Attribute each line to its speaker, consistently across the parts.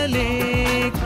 Speaker 1: ಲೇಖ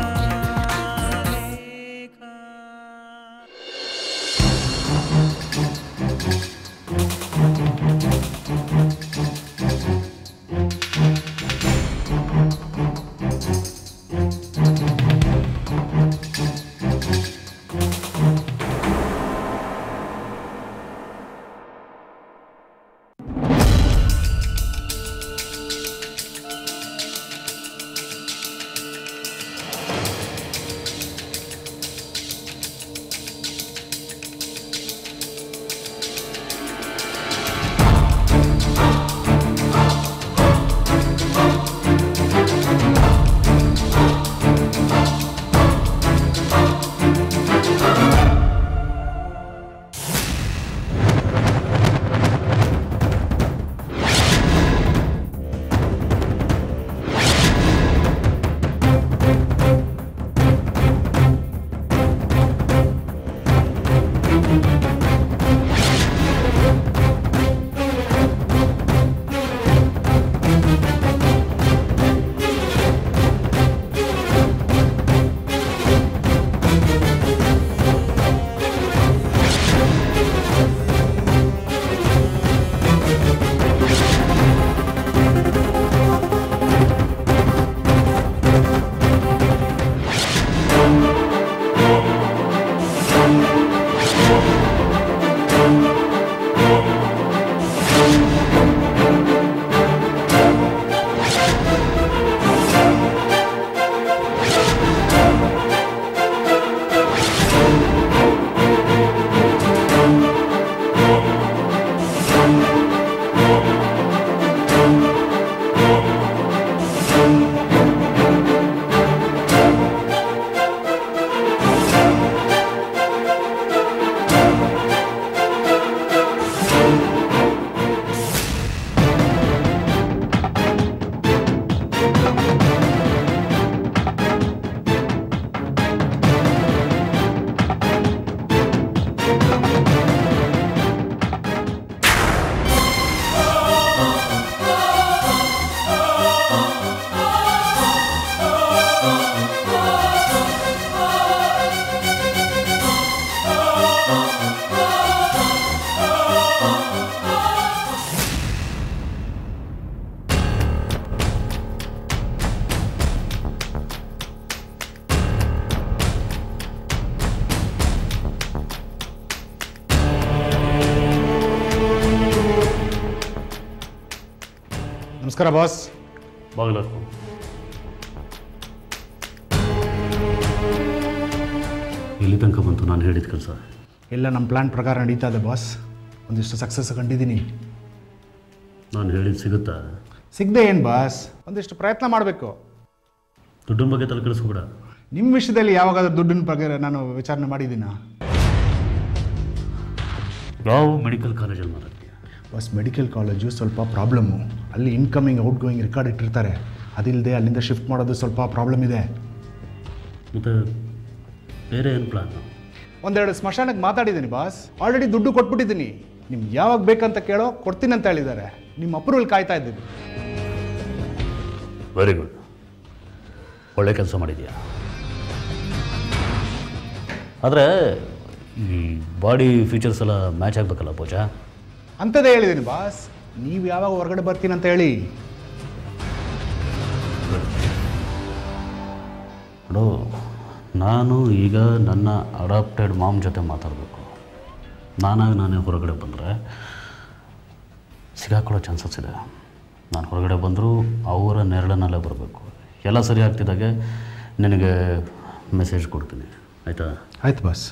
Speaker 2: ನಮಸ್ಕಾರ ಬಾಸ್
Speaker 3: ಬಾಗಿಲಾಕು ಎಲ್ಲಿ ತನಕ ಬಂತು ನಾನು ಹೇಳಿದ ಕೆಲಸ
Speaker 2: ಎಲ್ಲ ನಮ್ಮ ಪ್ಲ್ಯಾನ್ ಪ್ರಕಾರ ನಡೀತಾ ಇದೆ ಬಾಸ್ ಒಂದಿಷ್ಟು ಸಕ್ಸಸ್ ಕಂಡಿದ್ದೀನಿ
Speaker 3: ನಾನು ಹೇಳಿದ ಸಿಗುತ್ತಾ
Speaker 2: ಸಿಗದೆ ಏನು ಬಾಸ್ ಒಂದಿಷ್ಟು ಪ್ರಯತ್ನ ಮಾಡಬೇಕು
Speaker 3: ದುಡ್ಡಿನ ಬಗ್ಗೆ ತಲೆ ಕೆಡಿಸ್ಕೊಬೇಡ
Speaker 2: ನಿಮ್ಮ ವಿಷಯದಲ್ಲಿ ಯಾವಾಗಾದ್ರೂ ದುಡ್ಡಿನ ಬಗ್ಗೆ ನಾನು ವಿಚಾರಣೆ ಮಾಡಿದ್ದೀನ
Speaker 3: ಯಾವ ಮೆಡಿಕಲ್ ಕಾಲೇಜಲ್ಲಿ ಮಾತಾಡ್ತೀಯ
Speaker 2: ಬಾಸ್ ಮೆಡಿಕಲ್ ಕಾಲೇಜು ಸ್ವಲ್ಪ ಪ್ರಾಬ್ಲಮ್ಮು ಅಲ್ಲಿ ಇನ್ಕಮಿಂಗ್ ಔಟ್ ಗೋಯಿಂಗ್ ರೆಕಾರ್ಡ್ ಇಟ್ಟಿರ್ತಾರೆ ಅದಿಲ್ಲದೆ ಅಲ್ಲಿಂದ ಶಿಫ್ಟ್ ಮಾಡೋದು ಸ್ವಲ್ಪ ಪ್ರಾಬ್ಲಮ್ ಇದೆ
Speaker 3: ಮತ್ತು ಬೇರೆ ಏನು ಪ್ಲಾನ್
Speaker 2: ಒಂದೆರಡು ಸ್ಮಶಾನಕ್ಕೆ ಮಾತಾಡಿದ್ದೀನಿ ಬಾಸ್ ಆಲ್ರೆಡಿ ದುಡ್ಡು ಕೊಟ್ಬಿಟ್ಟಿದ್ದೀನಿ ನಿಮ್ಗೆ ಯಾವಾಗ ಬೇಕಂತ ಕೇಳೋ ಕೊಡ್ತೀನಿ ಅಂತ ಹೇಳಿದ್ದಾರೆ ನಿಮ್ಮ ಅಪ್ರೂವಲ್ ಕಾಯ್ತಾ ಇದ್ದೀನಿ
Speaker 3: ವೆರಿ ಗುಡ್ ಒಳ್ಳೆ ಕೆಲಸ ಮಾಡಿದ್ಯಾ ಆದರೆ ಈ ಬಾಡಿ ಫೀಚರ್ಸ್ ಎಲ್ಲ ಮ್ಯಾಚ್ ಆಗಬೇಕಲ್ಲ ಪೂಜಾ
Speaker 2: ಅಂಥದ್ದೇ ಹೇಳಿದ್ದೀನಿ ಬಾಸ್ ನೀವು ಯಾವಾಗ ಹೊರಗಡೆ ಬರ್ತೀನಿ ಅಂತ ಹೇಳಿ
Speaker 3: ನೋಡು ನಾನು ಈಗ ನನ್ನ ಅಡಾಪ್ಟೆಡ್ ಮಾಮ್ ಜೊತೆ ಮಾತಾಡಬೇಕು ನಾನಾಗಿ ನಾನೇ ಹೊರಗಡೆ ಬಂದರೆ ಸಿಗಾಕೊಳ್ಳೋ ಚಾನ್ಸಸ್ ಇದೆ ನಾನು ಹೊರಗಡೆ ಬಂದರೂ ಅವರ ನೆರಳನ್ನಲ್ಲೇ ಬರಬೇಕು ಎಲ್ಲ ಸರಿ ಆಗ್ತಿದ್ದಾಗೆ ನಿನಗೆ ಮೆಸೇಜ್ ಕೊಡ್ತೀನಿ ಆಯಿತಾ
Speaker 2: ಆಯ್ತು ಬಾಸ್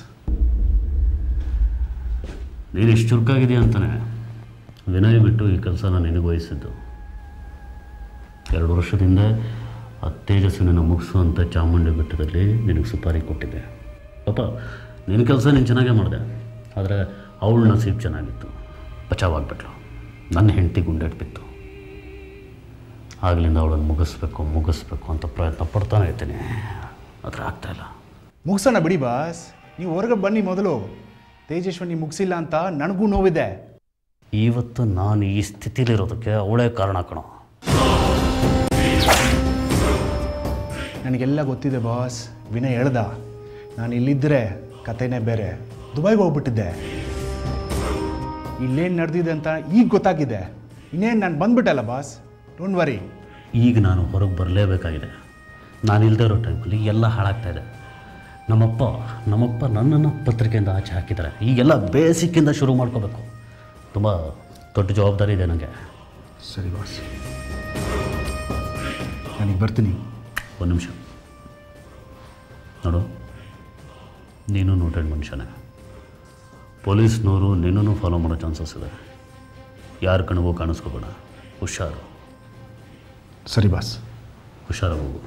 Speaker 3: ನೀನು ಇಷ್ಟು ಚುರುಕಾಗಿದೆಯಾ ಅಂತಲೇ ವಿನಯ್ ಬಿಟ್ಟು ಈ ಕೆಲಸನ ನಿನಗೆ ವಹಿಸಿದ್ದು ಎರಡು ವರ್ಷದಿಂದ ಆ ತೇಜಸ್ವಿನ ಮುಗಿಸುವಂಥ ಚಾಮುಂಡಿ ಬೆಟ್ಟದಲ್ಲಿ ನಿನಗೆ ಸುಪಾರಿ ಕೊಟ್ಟಿದ್ದೆ ಪಾಪ ನಿನ್ನ ಕೆಲಸ ನೀನು ಚೆನ್ನಾಗೇ ಮಾಡಿದೆ ಆದರೆ ಅವಳ ನಸೀಬ್ ಚೆನ್ನಾಗಿತ್ತು ಬಚಾವಾಗ್ಬಿಟ್ಲು ನನ್ನ ಹೆಂಡತಿ ಗುಂಡೆಟ್ ಬಿತ್ತು ಆಗಲಿಂದ ಅವಳನ್ನು ಮುಗಿಸ್ಬೇಕು ಮುಗಿಸ್ಬೇಕು ಅಂತ ಪ್ರಯತ್ನ ಪಡ್ತಾನೆ ಇರ್ತೀನಿ ಆದರೆ ಆಗ್ತಾಯಿಲ್ಲ
Speaker 2: ಮುಗಿಸೋಣ ಬಿಡಿ ಬಾಸ್ ನೀವು ಹೊರಗೆ ಬನ್ನಿ ಮೊದಲು ತೇಜಸ್ವಿನಿ ಮುಗಿಸಿಲ್ಲ ಅಂತ ನನಗೂ ನೋವಿದೆ
Speaker 3: ಇವತ್ತು ನಾನು ಈ ಸ್ಥಿತಿಲಿರೋದಕ್ಕೆ ಅವಳೇ ಕಾರಣ ಕಣೋ
Speaker 2: ನನಗೆಲ್ಲ ಗೊತ್ತಿದೆ ಬಾಸ್ ವಿನಯ್ ಹೇಳ್ದ ನಾನು ಇಲ್ಲಿದ್ದರೆ ಕಥೆನೇ ಬೇರೆ ದುಬೈಗೆ ಹೋಗ್ಬಿಟ್ಟಿದ್ದೆ ಇಲ್ಲೇನು ನಡೆದಿದೆ ಅಂತ ಈಗ ಗೊತ್ತಾಗಿದೆ ಇನ್ನೇನು ನಾನು ಬಂದ್ಬಿಟ್ಟಲ್ಲ ಬಾಸ್ ಡೋಂಟ್ ವರಿ
Speaker 3: ಈಗ ನಾನು ಹೊರಗೆ ಬರಲೇಬೇಕಾಗಿದೆ ನಾನು ಇಲ್ಲದೆ ಇರೋ ಟೈಮಲ್ಲಿ ಎಲ್ಲ ಹಾಳಾಗ್ತಾ ಇದೆ ನಮ್ಮಪ್ಪ ನಮ್ಮಪ್ಪ ನನ್ನನ್ನು ಪತ್ರಿಕೆಯಿಂದ ಆಚೆ ಹಾಕಿದ್ದಾರೆ ಈಗೆಲ್ಲ ಬೇಸಿಕ್ಕಿಂದ ಶುರು ಮಾಡ್ಕೋಬೇಕು ತುಂಬ ದೊಡ್ಡ ಜವಾಬ್ದಾರಿ ಇದೆ ನನಗೆ
Speaker 2: ಸರಿ ಬಾಸ್ ನನಗೆ ಬರ್ತೀನಿ
Speaker 3: ಒಂದು ನಿಮಿಷ ನೋಡು ನೀನು ನೋಟೆಡ್ ಮನುಷ್ಯನೇ ಪೊಲೀಸ್ನವರು ನಿನ್ನೂ ಫಾಲೋ ಮಾಡೋ ಚಾನ್ಸಸ್ ಇದೆ ಯಾರ ಕಣಿಗೂ ಕಾಣಿಸ್ಕೋಬೇಡ ಹುಷಾರು
Speaker 2: ಸರಿ ಬಾಸ್
Speaker 3: ಹುಷಾರಾಗಿ ಹೋಗು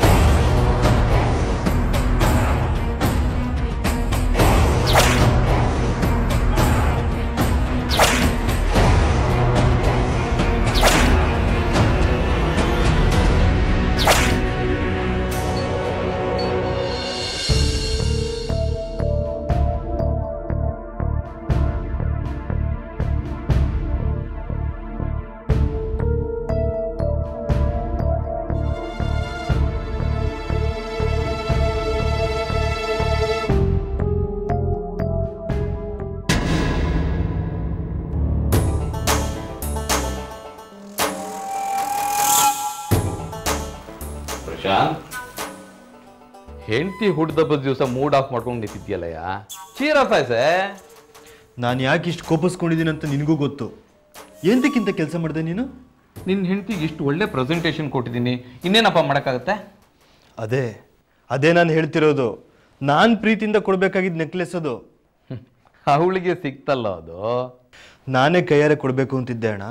Speaker 1: ಪ್ರಶಾಂತ್ ಹೆಂಡತಿ ಹುಡ್ದಬ್ಬದ ದಿವಸ ಮೂಡ್ ಆಫ್ ಮಾಡ್ಕೊಂಡು ನಿಂತಿದ್ಯಲ್ಲಯ್ಯ ಚೀರ ಫೈಸೆ
Speaker 4: ನಾನು ಯಾಕೆ ಇಷ್ಟು ಕೋಪಿಸ್ಕೊಂಡಿದ್ದೀನಿ ಅಂತ ನಿನಗೂ ಗೊತ್ತು ಎಂತಕ್ಕಿಂತ ಕೆಲಸ ಮಾಡಿದೆ ನೀನು
Speaker 1: ನಿನ್ನ ಹೆಂಡತಿಗೆ ಇಷ್ಟು ಒಳ್ಳೆ ಪ್ರೆಸೆಂಟೇಷನ್ ಕೊಟ್ಟಿದ್ದೀನಿ ಇನ್ನೇನಪ್ಪ ಮಾಡೋಕ್ಕಾಗತ್ತೆ
Speaker 4: ಅದೇ ಅದೇ ನಾನು ಹೇಳ್ತಿರೋದು ನಾನು ಪ್ರೀತಿಯಿಂದ ಕೊಡಬೇಕಾಗಿದ್ದ ನೆಕ್ಲೆಸ್ ಅದು
Speaker 1: ಅವಳಿಗೆ ಸಿಕ್ತಲ್ಲ ಅದು
Speaker 4: ನಾನೇ ಕೈಯಾರೆ ಕೊಡಬೇಕು ಅಂತಿದ್ದೆ ಅಣ್ಣ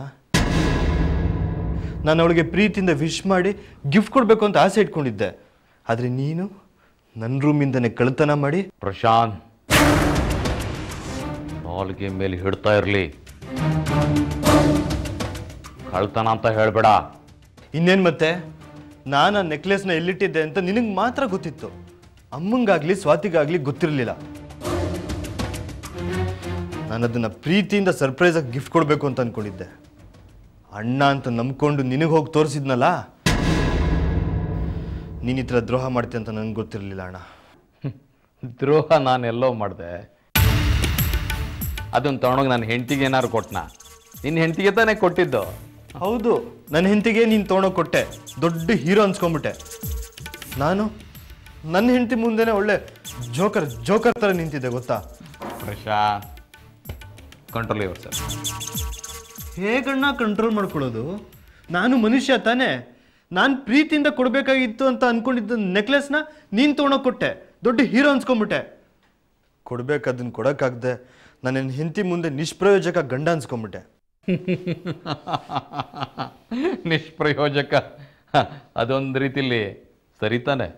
Speaker 4: ನಾನು ಅವಳಿಗೆ ಪ್ರೀತಿಯಿಂದ ವಿಶ್ ಮಾಡಿ ಗಿಫ್ಟ್ ಕೊಡಬೇಕು ಅಂತ ಆಸೆ ಇಟ್ಕೊಂಡಿದ್ದೆ ಆದರೆ ನೀನು ನನ್ನ ರೂಮಿಂದನೇ ಕಳ್ತನ ಮಾಡಿ
Speaker 1: ಪ್ರಶಾಂತ್ ನಾಲ್ಗೆ ಮೇಲೆ ಹಿಡ್ತಾ ಇರಲಿ ಕಳ್ತನ ಅಂತ ಹೇಳ್ಬೇಡ
Speaker 4: ಇನ್ನೇನು ಮತ್ತೆ ನಾನು ಆ ನೆಕ್ಲೆಸ್ನ ಎಲ್ಲಿಟ್ಟಿದ್ದೆ ಅಂತ ನಿನಗೆ ಮಾತ್ರ ಗೊತ್ತಿತ್ತು ಅಮ್ಮಂಗಾಗ್ಲಿ ಸ್ವಾತಿಗಾಗ್ಲಿ ಗೊತ್ತಿರಲಿಲ್ಲ ನಾನು ಅದನ್ನ ಪ್ರೀತಿಯಿಂದ ಸರ್ಪ್ರೈಸ್ ಆಗಿ ಗಿಫ್ಟ್ ಕೊಡಬೇಕು ಅಂತ ಅನ್ಕೊಂಡಿದ್ದೆ ಅಣ್ಣ ಅಂತ ನಂಬ್ಕೊಂಡು ನಿನಗೆ ಹೋಗಿ ತೋರಿಸಿದ್ನಲ್ಲ ನೀನ್ ಈ ಥರ ದ್ರೋಹ ಮಾಡ್ತೀಯ ಅಂತ ನನಗೆ ಗೊತ್ತಿರಲಿಲ್ಲ ಅಣ್ಣ
Speaker 1: ದ್ರೋಹ ನಾನೆಲ್ಲೋ ಮಾಡಿದೆ ಅದನ್ನ ತಗೊಂಡೋಗಿ ನನ್ನ ಹೆಂಡತಿಗೆ ಏನಾದ್ರು ಕೊಟ್ನಾ ನಿನ್ನ ಹೆಂಡತಿಗೆ ತಾನೇ ಕೊಟ್ಟಿದ್ದು
Speaker 4: ಹೌದು ನನ್ನ ಹೆಂಡತಿಗೆ ನೀನು ತೊಗೊಂಡೋಗಿ ಕೊಟ್ಟೆ ದೊಡ್ಡ ಹೀರೋ ಅನ್ಸ್ಕೊಂಬಿಟ್ಟೆ ನಾನು ನನ್ನ ಹೆಂಡತಿ ಮುಂದೆನೆ ಒಳ್ಳೆ ಜೋಕರ್ ಜೋಕರ್ ಥರ ನಿಂತಿದ್ದೆ ಗೊತ್ತಾ
Speaker 1: ಪ್ರಶಾಂತ್ ಕಂಟ್ರೋಲ್ ಇವ್ರು ಸರ್
Speaker 4: ಹೇಗಣ್ಣ ಕಂಟ್ರೋಲ್ ಮಾಡ್ಕೊಳ್ಳೋದು ನಾನು ಮನುಷ್ಯ ತಾನೇ ನಾನು ಪ್ರೀತಿಯಿಂದ ಕೊಡಬೇಕಾಗಿತ್ತು ಅಂತ ಅನ್ಕೊಂಡಿದ್ದ ನೆಕ್ಲೆಸ್ನ ನೀನು ತೊಗೊಂಡೋಗಿ ಕೊಟ್ಟೆ ದೊಡ್ಡ ಹೀರೋ ಅನ್ಸ್ಕೊಂಬಿಟ್ಟೆ ಕೊಡ್ಬೇಕಾದನ್ನ ಕೊಡೋಕ್ಕಾಗ್ದೆ ನನ್ನ ಹೆಂಡತಿ ಮುಂದೆ ನಿಷ್ಪ್ರಯೋಜಕ ಗಂಡ ಅನ್ಸ್ಕೊಂಬಿಟ್ಟೆ
Speaker 1: ನಿಷ್ಪ್ರಯೋಜಕ ಹ, ಅದೊಂದು ರೀತಿಲಿ ಸರಿತಾನೆ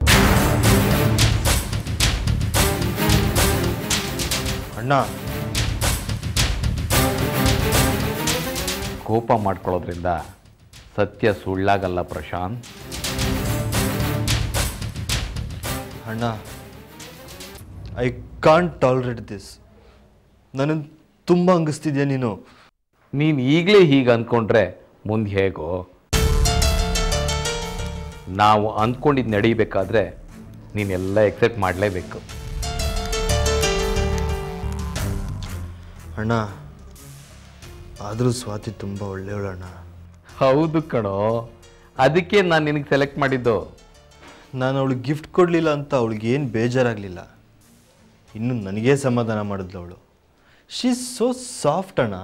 Speaker 4: ಅಣ್ಣ
Speaker 1: ಕೋಪ ಮಾಡ್ಕೊಳ್ಳೋದ್ರಿಂದ ಸತ್ಯ ಸುಳ್ಳಾಗಲ್ಲ ಪ್ರಶಾಂತ್
Speaker 4: ಅಣ್ಣ ಐ ಕಾಂಟ್ ಟಾಲರೇಟ್ ದಿಸ್ ನನ್ನನ್ನು ತುಂಬ ಅಂಗಿಸ್ತಿದ್ಯಾ ನೀನು
Speaker 1: ನೀನು ಈಗಲೇ ಹೀಗೆ ಅಂದ್ಕೊಂಡ್ರೆ ಮುಂದೆ ಹೇಗೋ ನಾವು ಅಂದ್ಕೊಂಡಿದ್ದು ನಡೀಬೇಕಾದ್ರೆ ನೀನೆಲ್ಲ ಎಕ್ಸೆಪ್ಟ್ ಮಾಡಲೇಬೇಕು
Speaker 4: ಅಣ್ಣ ಆದರೂ ಸ್ವಾತಿ ತುಂಬ ಒಳ್ಳೆಯವಳು ಅಣ್ಣ
Speaker 1: ಹೌದು ಕಣೋ ಅದಕ್ಕೆ ನಾನು ನಿನಗೆ ಸೆಲೆಕ್ಟ್ ಮಾಡಿದ್ದು
Speaker 4: ನಾನು ಅವಳಿಗೆ ಗಿಫ್ಟ್ ಕೊಡಲಿಲ್ಲ ಅಂತ ಅವಳಿಗೆ ಏನು ಬೇಜಾರಾಗಲಿಲ್ಲ ಇನ್ನು ನನಗೇ ಸಮಾಧಾನ ಮಾಡಿದ್ಲು ಅವಳು ಶೀ ಸೋ ಸಾಫ್ಟ್ ಅಣ್ಣ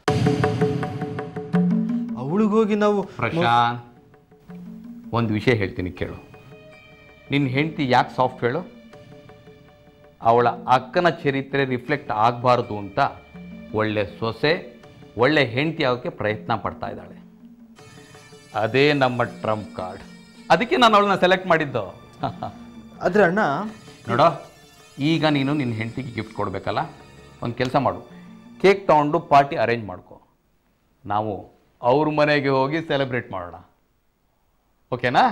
Speaker 4: ಅವಳಿಗೋಗಿ ನಾವು
Speaker 1: ಪ್ರಶಾಂತ್ ಒಂದು ವಿಷಯ ಹೇಳ್ತೀನಿ ಕೇಳು ನಿನ್ನ ಹೆಂಡತಿ ಯಾಕೆ ಸಾಫ್ಟ್ ಹೇಳು ಅವಳ ಅಕ್ಕನ ಚರಿತ್ರೆ ರಿಫ್ಲೆಕ್ಟ್ ಆಗಬಾರ್ದು ಅಂತ ಒಳ್ಳೆ ಸೊಸೆ ಒಳ್ಳೆ ಹೆಂಡತಿ ಆಗೋಕ್ಕೆ ಪ್ರಯತ್ನ ಪಡ್ತಾ ಇದ್ದಾಳೆ ಅದೇ ನಮ್ಮ ಟ್ರಂಪ್ ಕಾರ್ಡ್ ಅದಕ್ಕೆ ನಾನು ಅವಳನ್ನ ಸೆಲೆಕ್ಟ್ ಮಾಡಿದ್ದು
Speaker 4: ಆದರೆ ಅಣ್ಣ
Speaker 1: ನೋಡೋ ಈಗ ನೀನು ನಿನ್ನ ಹೆಂಡತಿಗೆ ಗಿಫ್ಟ್ ಕೊಡಬೇಕಲ್ಲ ಒಂದು ಕೆಲಸ ಮಾಡು ಕೇಕ್ ತೊಗೊಂಡು ಪಾರ್ಟಿ ಅರೇಂಜ್ ಮಾಡ್ಕೊ ನಾವು ಅವ್ರ ಮನೆಗೆ ಹೋಗಿ ಸೆಲೆಬ್ರೇಟ್ ಮಾಡೋಣ ಓಕೆನಾ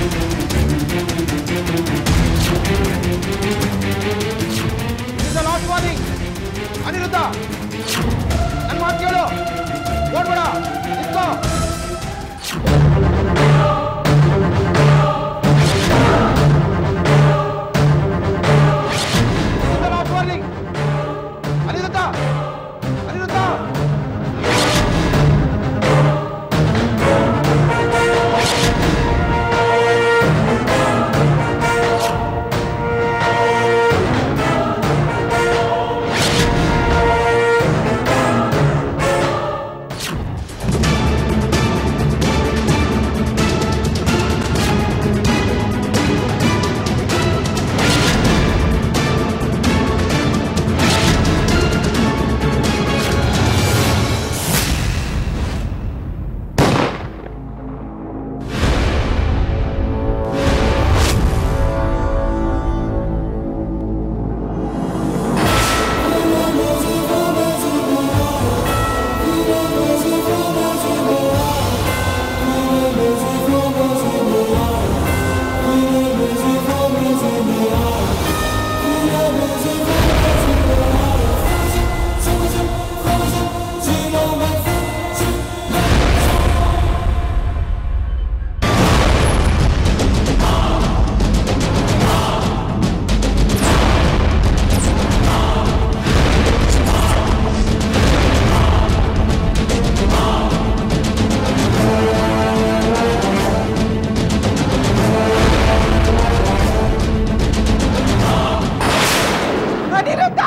Speaker 2: ಲಾಸ್ಟ್ ವಾರ್ನಿಂಗ್ ಅನಿರುದ್ಧ ನನ್ನ ಮಾತು ಕೇಳು ಓಡ್ಬೇಡ ನಿಂತ್ಕೋ ಲಾಸ್ಟ್ ವಾರ್ನಿಂಗ್ ಅನಿರುದ್ಧ ಅನಿರುದ್ಧ
Speaker 5: ಅನಿರುದ್ಧ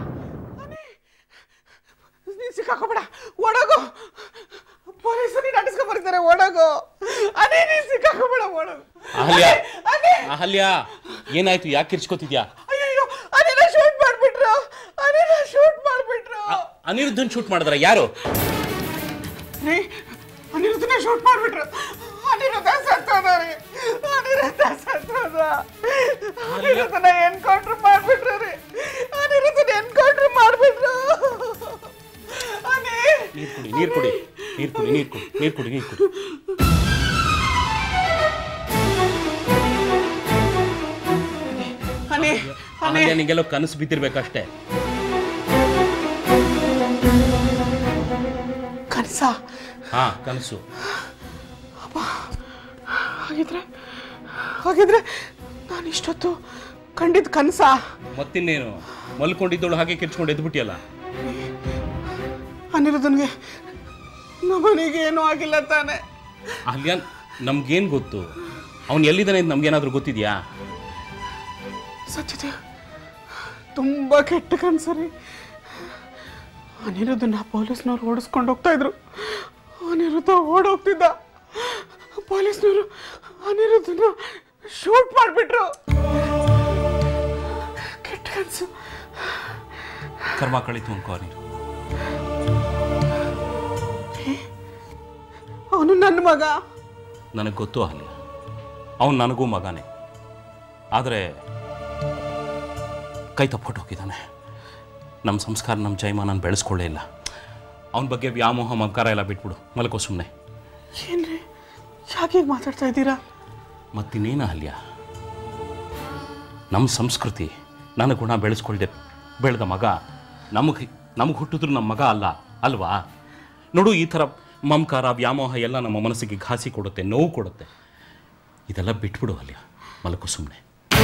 Speaker 5: ನೀನ್ ಸಿಕ್ಕಾಕೋಬೇಡ ಓಡೋಗು ಪೊಲೀಸರು ನೀನ್ ಅಟಿಸ್ಕೊಂಡ್ ಬರ್ತಾರೆ ಓಡೋಗು ಅದೇ ನೀನ್ ಸಿಕ್ಕಾಕೋಬೇಡ ಓಡೋಗು
Speaker 6: ಅಹಲ್ಯ
Speaker 5: ಅದೇ
Speaker 6: ಅಹಲ್ಯ ಏನಾಯ್ತು ಯಾಕೆ ಕಿರ್ಚ್ಕೋತಿದ್ಯಾ
Speaker 5: ಅಯ್ಯೋ ಅದೇನ ಶೂಟ್ ಮಾಡ್ಬಿಟ್ರು ಅದೇನ ಶೂಟ್ ಮಾಡ್ಬಿಟ್ರು
Speaker 6: ಅನಿರುದ್ಧನ್ ಶೂಟ್ ಮಾಡಿದ್ರ ಯಾರು
Speaker 5: ರೀ ಅನಿರುದ್ಧನ ಶೂಟ್ ಮಾಡ್ಬಿಟ್ರು ಅನಿರುದ್ಧ ಸತ್ತೋದ ರೀ ಅನಿರುದ್ಧ ಸತ್ತೋದ ಅನಿರುದ್ಧನ ಎನ್ಕೌಂಟರ್ ಮಾಡ್ಬಿಟ್ರು ರೀ ಅನಿರುದ್ಧನ ಎನ್ಕೌಂಟರ್ ಮಾಡ್ಬಿಟ್ರು ಅನಿ
Speaker 6: ನೀರ್ ಕುಡಿ ನೀರ್ ಕುಡಿ ನೀರ್ ಕುಡಿ ನೀರ್ ಕುಡಿ ನೀರ್ ಕುಡಿ ನೀರ್ ಕುಡಿ
Speaker 5: ಅನಿ ಅನಿ
Speaker 6: ಅಹಲ್ಯ ನಿಂಗೆಲ್ಲೋ ಕನಸು ಬಿದ್ದಿರ್ಬೇಕಷ್ಟೇ
Speaker 5: ಕನ್ಸ
Speaker 6: ಹಾ ಕನಸು
Speaker 5: ಹಾಗಿದ್ರೆ ಹಾಗಿದ್ರೆ ನಾನು ಇಷ್ಟೊತ್ತು ಕಂಡಿದ್ ಕನ್ಸ
Speaker 6: ಮತ್ತಿನ್ನೇನು ಮಲ್ಕೊಂಡಿದ್ದಳು ಹಾಗೆ ಕಿರ್ಚ್ಕೊಂಡು ಎದ್ಬಿಟ್ಟಿಯಲ್ಲ
Speaker 5: ಅನಿರುದ್ಧನ್ಗೆ ನಮ್ಮನಿಗೆ ಏನೂ ಆಗಿಲ್ಲ ತಾನೆ
Speaker 6: ಅಹಲ್ಯ ನಮ್ಗೇನ್ ಗೊತ್ತು ಅವ್ನು ಎಲ್ಲಿದ್ದಾನೆ ಅಂತ ನಮ್ಗೇನಾದ್ರೂ ಗೊತ್ತಿದ್ಯಾ
Speaker 5: ಸತ್ಯತೆ ತುಂಬಾ ಕೆಟ್ಟ ಕನ್ಸರಿ ಅನಿರುದ್ಧನ ಪೊಲೀಸ್ನವ್ರು ಓಡಿಸ್ಕೊಂಡು ಹೋಗ್ತಾ ಇದ್ರು ಅನಿರುದ್ಧ ಓಡೋಗ್ತಿದ್ದ ಪೊಲೀಸ್ನವರು ಅನಿರುದ್ಧನ ಶೂಟ್ ಮಾಡಿಬಿಟ್ರು ಕೆಟ್ಟ ಕನ್ಸು
Speaker 6: ಕರ್ಮ ಕಳಿತು ಅನ್ಕೋ ನೀನು
Speaker 5: ಅವನು ನನ್ನ ಮಗ
Speaker 6: ನನಗೆ ಗೊತ್ತು ಅಹಲ್ಯ ಅವನು ನನಗೂ ಮಗನೇ ಆದರೆ ಕೈ ತಪ್ಪೊಟ್ಟು ಹೋಗಿದ್ದಾನೆ ನಮ್ಮ ಸಂಸ್ಕಾರ ನಮ್ಮ ಜೈಮಾನನ ಬೆಳೆಸ್ಕೊಳ್ಳೇ ಇಲ್ಲ ಅವನ ಬಗ್ಗೆ ವ್ಯಾಮೋಹ ಮಮಕಾರ ಎಲ್ಲ ಬಿಟ್ಬಿಡು ಮಲ್ಕೋ ಸುಮ್ಮನೆ
Speaker 5: ಏನ್ರಿ ಯಾಕೆ ಹೀಗ್ ಮಾತಾಡ್ತಾ ಇದ್ದೀರಾ
Speaker 6: ಮತ್ತಿನ್ನೇನು ಅಹಲ್ಯ ನಮ್ಮ ಸಂಸ್ಕೃತಿ ನನ್ನ ಗುಣ ಬೆಳೆಸ್ಕೊಳ್ದೆ ಬೆಳೆದ ಮಗ ನಮಗೆ ನಮಗೆ ಹುಟ್ಟಿದ್ರು ನಮ್ಮ ಮಗ ಅಲ್ಲ ಅಲ್ವಾ ನೋಡು ಈ ಥರ ಮಮಕಾರ ವ್ಯಾಮೋಹ ಎಲ್ಲ ನಮ್ಮ ಮನಸ್ಸಿಗೆ ಘಾಸಿ ಕೊಡುತ್ತೆ ನೋವು ಕೊಡುತ್ತೆ ಇದೆಲ್ಲ ಬಿಟ್ಬಿಡು ಅಲ್ಯ ಮಲಕು ಸುಮ್ಮನೆ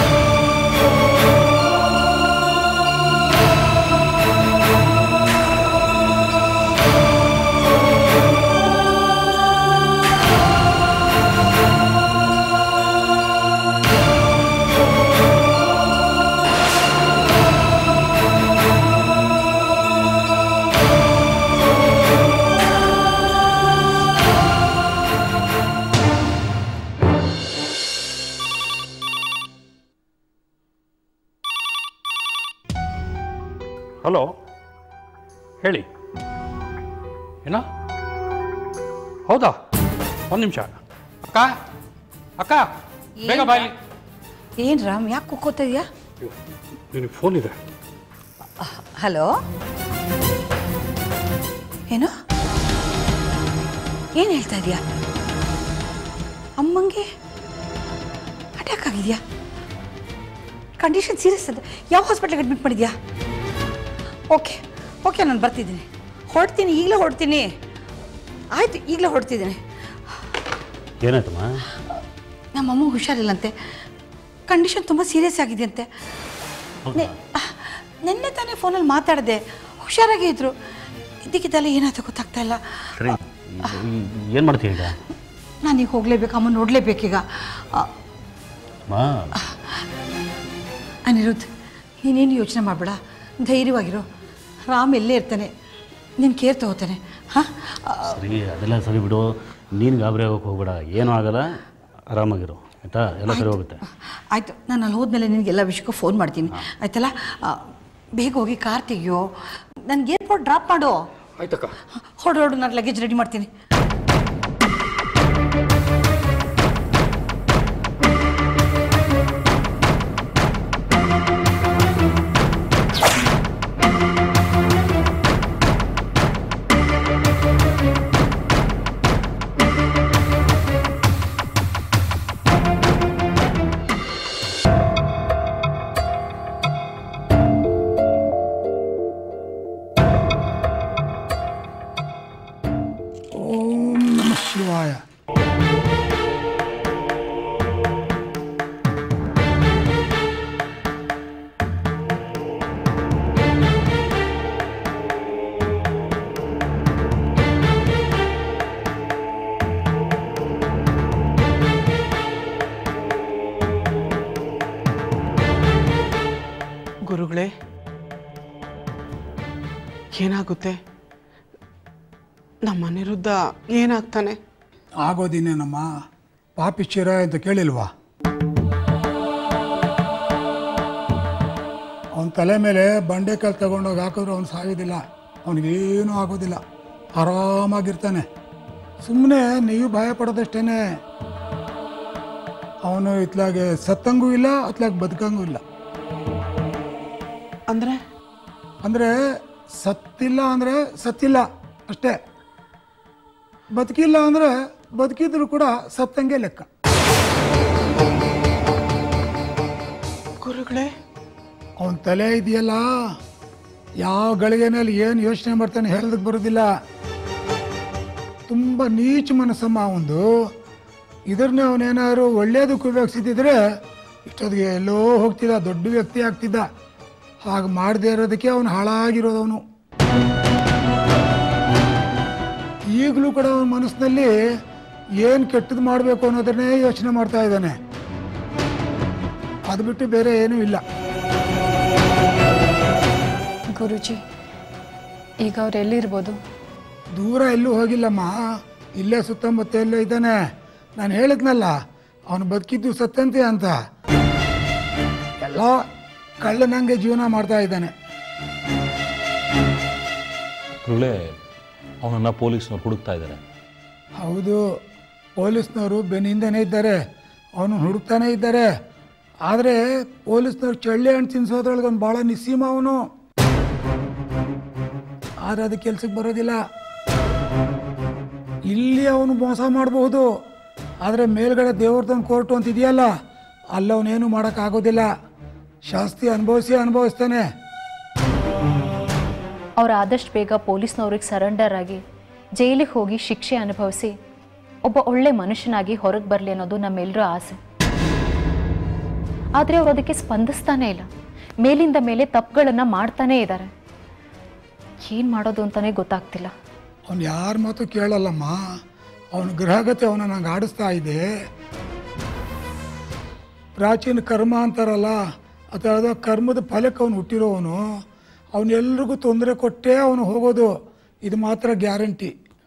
Speaker 7: ಹಲೋ ಹೇಳಿ ಏನ ಹೌದಾ ಒಂದು ನಿಮಿಷ ಅಕ್ಕ ಅಕ್ಕ ಬೇಗ ಬಾಯಿ
Speaker 8: ಏನ್ ರಾಮ್ ಯಾಕೆ ಕುಕ್ಕೋತಾ ಇದೆಯಾ
Speaker 7: ನಿನಗೆ ಫೋನ್ ಇದೆ
Speaker 8: ಹಲೋ ಏನು ಏನು ಹೇಳ್ತಾ ಇದೀಯಾ ಅಮ್ಮಂಗೆ ಅಟ್ಯಾಕ್ ಆಗಿದೆಯಾ ಕಂಡೀಷನ್ ಸೀರಿಯಸ್ ಅದ ಯಾವ ಹಾಸ್ಪಿಟ್ಲಿಗೆ ಅಡ್ಮಿಟ್ ಮಾಡಿದ್ಯಾ ಓಕೆ ಓಕೆ ನಾನು ಬರ್ತಿದ್ದೀನಿ ಹೊರಡ್ತೀನಿ ಈಗಲೇ ಹೊರಡ್ತೀನಿ ಆಯಿತು ಈಗಲೇ ಹೊರಡ್ತಿದ್ದೀನಿ
Speaker 3: ಏನಾಯ್ತಮ್ಮ
Speaker 8: ನಮ್ಮಮ್ಮ ಹುಷಾರಿಲ್ಲಂತೆ ಕಂಡೀಷನ್ ತುಂಬ ಸೀರಿಯಸ್ ಆಗಿದೆಯಂತೆ ನೆ- ಅಹ್, ನಿನ್ನೆ ತಾನೇ ಫೋನಲ್ಲಿ ಮಾತಾಡಿದೆ ಹುಷಾರಾಗೇ ಇದ್ರು ಇದಕ್ಕಿದ್ದೆಲ್ಲ ಏನಾಯ್ತು ಗೊತ್ತಾಗ್ತಾ ಇಲ್ಲ
Speaker 3: ಸರಿ ಏನು ಮಾಡ್ತೀಯ ಈಗ
Speaker 8: ನಾನೀಗ ಹೋಗಲೇಬೇಕು ಅಮ್ಮ ನೋಡಲೇಬೇಕೀಗ
Speaker 3: ಅಮ್ಮ
Speaker 8: ಅನಿರುದ್ಧ್ ನೀನೇನು ಯೋಚನೆ ಮಾಡಬೇಡ ಧೈರ್ಯವಾಗಿರು ರಾಮ್ ಎಲ್ಲೇ ಇರ್ತಾನೆ ನೀನು ಕೇರ್ ತಗೋತಾನೆ ಹಾಂ
Speaker 3: ಸರಿ ಅದೆಲ್ಲ ಸರಿ ಬಿಡು ನೀನು ಗಾಬರಿ ಆಗೋಕೆ ಹೋಗ್ಬೇಡ ಏನೂ ಆಗಲ್ಲ ಆರಾಮಾಗಿರು ಆಯಿತಾ ಎಲ್ಲ ಸರಿ ಹೋಗುತ್ತೆ
Speaker 8: ಆಯಿತು ನಾನು ಅಲ್ಲಿ ಹೋದ್ಮೇಲೆ ನಿನಗೆಲ್ಲ ವಿಷಯಕ್ಕೂ ಫೋನ್ ಮಾಡ್ತೀನಿ ಆಯ್ತಲ್ಲ ಆ, ಬೇಗ ಹೋಗಿ ಕಾರ್ ತೆಗಿಯೋ ನನಗೆ ಏರ್ಪೋರ್ಟ್ ಡ್ರಾಪ್ ಮಾಡು
Speaker 7: ಆಯ್ತಕ್ಕ
Speaker 8: ಹೊಡು ಹೊಡು ನಾನು ಲಗೇಜ್ ರೆಡಿ ಮಾಡ್ತೀನಿ
Speaker 9: ಓಂ ನಮ ಶಿವಾಯ
Speaker 5: ಗುರುಗಳೇ ಏನಾಗುತ್ತೆ ನಮ್ಮ ಅನಿರುದ್ಧ ಏನಾಗ್ತಾನೆ
Speaker 9: ಆಗೋದಿನೇನಮ್ಮ ಪಾಪಿ ಚಿರ ಅಂತ ಕೇಳಿಲ್ವಾ ಅವನ ತಲೆ ಮೇಲೆ ಬಂಡೆಕಲ್ ತಗೊಂಡೋಗಿ ಹಾಕಿದ್ರು ಅವನು ಸಾಯೋದಿಲ್ಲ ಅವನಿಗೇನೂ ಆಗೋದಿಲ್ಲ ಆರಾಮಾಗಿರ್ತಾನೆ ಸುಮ್ಮನೆ ನೀವು ಭಯ ಪಡೋದಷ್ಟೇನೆ ಅವನು ಇತ್ಲಾಗೆ ಸತ್ತಂಗೂ ಇಲ್ಲ ಅತ್ಲಾಗೆ ಬದುಕಂಗೂ ಇಲ್ಲ
Speaker 5: ಅಂದ್ರೆ
Speaker 9: ಅಂದರೆ ಸತ್ತಿಲ್ಲ ಅಂದರೆ ಸತ್ತಿಲ್ಲ ಅಷ್ಟೇ ಬದುಕಿಲ್ಲ ಅಂದರೆ ಬದುಕಿದ್ರು ಕೂಡ ಸತ್ತಂಗೆ ಲೆಕ್ಕ
Speaker 5: ಗುರುಗಳೇ
Speaker 9: ಅವನ ತಲೆ ಇದೆಯಲ್ಲ ಯಾವ ಗಳಿಗೆನಲ್ಲಿ ಏನು ಯೋಚನೆ ಮಾಡ್ತಾನೆ ಹೇಳೋದಕ್ಕೆ ಬರೋದಿಲ್ಲ ತುಂಬ ನೀಚ ಮನಸ್ಸಮ್ಮ ಅವನದು ಇದನ್ನೇ ಅವನೇನಾದ್ರು ಒಳ್ಳೇದಕ್ಕೆ ಉಪಯೋಗಿಸಿದ್ರೆ ಇಷ್ಟೊತ್ತಿಗೆ ಎಲ್ಲೋ ಹೋಗ್ತಿದ್ದ ದೊಡ್ಡ ವ್ಯಕ್ತಿ ಆಗ್ತಿದ್ದ ಹಾಗೆ ಮಾಡದೇ ಇರೋದಕ್ಕೆ ಅವನು ಹಾಳಾಗಿರೋದು ಅವನು ಈಗಲೂ ಕೂಡ ಅವನ ಮನಸ್ಸಿನಲ್ಲಿ ಏನು ಕೆಟ್ಟದ್ದು ಮಾಡಬೇಕು ಅನ್ನೋದನ್ನೇ ಯೋಚನೆ ಮಾಡ್ತಾ ಇದ್ದಾನೆ ಅದು ಬಿಟ್ಟು ಬೇರೆ ಏನೂ ಇಲ್ಲ
Speaker 10: ಗುರುಜಿ ಈಗ ಅವ್ರು ಎಲ್ಲಿರ್ಬೋದು
Speaker 9: ದೂರ ಎಲ್ಲೂ ಹೋಗಿಲ್ಲಮ್ಮ ಇಲ್ಲೇ ಸುತ್ತಮುತ್ತ ಎಲ್ಲೋ ಇದ್ದಾನೆ ನಾನು ಹೇಳಿದ್ನಲ್ಲ ಅವನು ಬದುಕಿದ್ದು ಸತ್ತಂತೆ ಅಂತ ಎಲ್ಲ ಕಳ್ಳನಂಗೆ ಜೀವನ ಮಾಡ್ತಾ ಇದ್ದಾನೆ
Speaker 6: ಗುರುಗಳೇ ಅವನನ್ನು ಪೊಲೀಸ್ನವ್ರು ಹುಡುಕ್ತಾ ಇದ್ದಾರೆ
Speaker 9: ಹೌದು ಪೊಲೀಸ್ನವರು ಬೆನ್ನಿಂದನೇ ಇದ್ದಾರೆ ಅವನು ಹುಡುಕ್ತಾನೆ ಇದ್ದಾರೆ ಆದರೆ ಪೊಲೀಸ್ನವ್ರು ಚಳ್ಳೆ ಹಣ್ಣು ತಿನ್ಸೋದ್ರೊಳಗೆ ಒಂದು ಭಾಳ ನಿಸ್ಸೀಮ ಅವನು ಆದರೆ ಅದು ಕೆಲ್ಸಕ್ಕೆ ಬರೋದಿಲ್ಲ ಇಲ್ಲಿ ಅವನು ಮೋಸ ಮಾಡಬಹುದು ಆದರೆ ಮೇಲ್ಗಡೆ ದೇವ್ರದೊಂದು ಕೋರ್ಟು ಅಂತ ಇದೆಯಲ್ಲ ಅಲ್ಲಿ ಅವನೇನು ಮಾಡೋಕ್ಕಾಗೋದಿಲ್ಲ ಶಾಸ್ತಿ ಅನುಭವಿಸಿ ಅನುಭವಿಸ್ತಾನೆ
Speaker 10: ಅವ್ರು ಆದಷ್ಟು ಬೇಗ ಪೊಲೀಸ್ನವ್ರಿಗೆ ಸರೆಂಡರ್ ಆಗಿ ಜೈಲಿಗೆ ಹೋಗಿ ಶಿಕ್ಷೆ ಅನುಭವಿಸಿ ಒಬ್ಬ ಒಳ್ಳೆ ಮನುಷ್ಯನಾಗಿ ಹೊರಗೆ ಬರಲಿ ಅನ್ನೋದು ನಮ್ಮೆಲ್ಲರ ಆಸೆ ಆದರೆ ಅವ್ರು ಅದಕ್ಕೆ ಸ್ಪಂದಿಸ್ತಾನೇ ಇಲ್ಲ ಮೇಲಿಂದ ಮೇಲೆ ತಪ್ಪುಗಳನ್ನು ಮಾಡ್ತಾನೇ ಇದ್ದಾರೆ ಏನು ಮಾಡೋದು ಅಂತಲೇ ಗೊತ್ತಾಗ್ತಿಲ್ಲ
Speaker 9: ಅವನು ಯಾರ ಮಾತು ಕೇಳಲ್ಲಮ್ಮ ಅವನ ಗ್ರಹಗತಿ ಅವನ ನಂಗೆ ಆಡಿಸ್ತಾ ಇದೆ ಪ್ರಾಚೀನ ಕರ್ಮ ಅಂತಾರಲ್ಲ ಅಥವಾ ಕರ್ಮದ ಫಲಕ್ಕೆ ಅವನು ಹುಟ್ಟಿರೋವನು ಅವನೆಲ್ರಿಗೂ ತೊಂದರೆ ಕೊಟ್ಟೇ ಅವನು ಹೋಗೋದು ಇದು ಮಾತ್ರ ಗ್ಯಾರಂಟಿ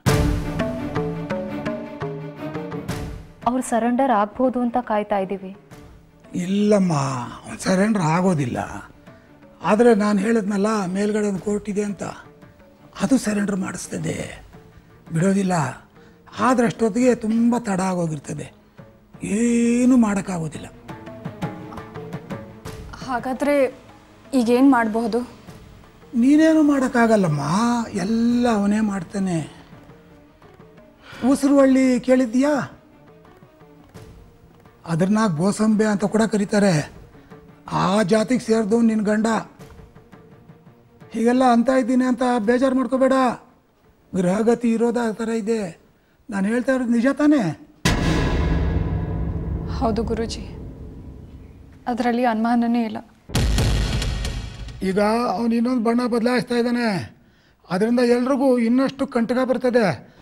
Speaker 10: ಅವ್ರು ಸರೆಂಡರ್ ಆಗ್ಬೋದು ಅಂತ ಕಾಯ್ತಾ ಇದ್ದೀವಿ
Speaker 9: ಇಲ್ಲಮ್ಮ ಅವನು ಸರೆಂಡ್ರ್ ಆಗೋದಿಲ್ಲ ಆದರೆ ನಾನು ಹೇಳಿದ್ನಲ್ಲ ಮೇಲ್ಗಡೆ ಒಂದು ಕೋರ್ಟ್ ಇದೆ ಅಂತ ಅದು ಸರೆಂಡ್ರ್ ಮಾಡಿಸ್ತದೆ ಬಿಡೋದಿಲ್ಲ ಆದರೆ ಅಷ್ಟೊತ್ತಿಗೆ ತುಂಬ ತಡ ಆಗೋಗಿರ್ತದೆ ಏನೂ ಮಾಡೋಕ್ಕಾಗೋದಿಲ್ಲ
Speaker 10: ಹಾಗಾದರೆ ಈಗೇನು ಮಾಡಬಹುದು
Speaker 9: ನೀನೇನು ಮಾಡೋಕ್ಕಾಗಲ್ಲಮ್ಮ ಎಲ್ಲ ಅವನೇ ಮಾಡ್ತಾನೆ ಉಸಿರುವಳ್ಳಿ ಕೇಳಿದ್ಯಾ ಅದನ್ನ ಗೋಸಂಬೆ ಅಂತ ಕೂಡ ಕರೀತಾರೆ ಆ ಜಾತಿಗೆ ಸೇರಿದು ನಿನ್ನ ಗಂಡ ಹೀಗೆಲ್ಲ ಅಂತ ಇದ್ದೀನಿ ಅಂತ ಬೇಜಾರು ಮಾಡ್ಕೋಬೇಡ ಗ್ರಹಗತಿ ಇರೋದು ಆ ಥರ ಇದೆ ನಾನು ಹೇಳ್ತಾ ಇರೋದು ನಿಜ ತಾನೇ
Speaker 11: ಹೌದು ಗುರುಜಿ ಅದರಲ್ಲಿ ಅನುಮಾನನೇ ಇಲ್ಲ
Speaker 9: ಈಗ ಅವನು ಇನ್ನೊಂದು ಬಣ್ಣ ಬದಲಾಯಿಸ್ತಾ ಇದ್ದಾನೆ ಅದರಿಂದ ಎಲ್ರಿಗೂ ಇನ್ನಷ್ಟು ಕಂಟಕ ಬರ್ತದೆ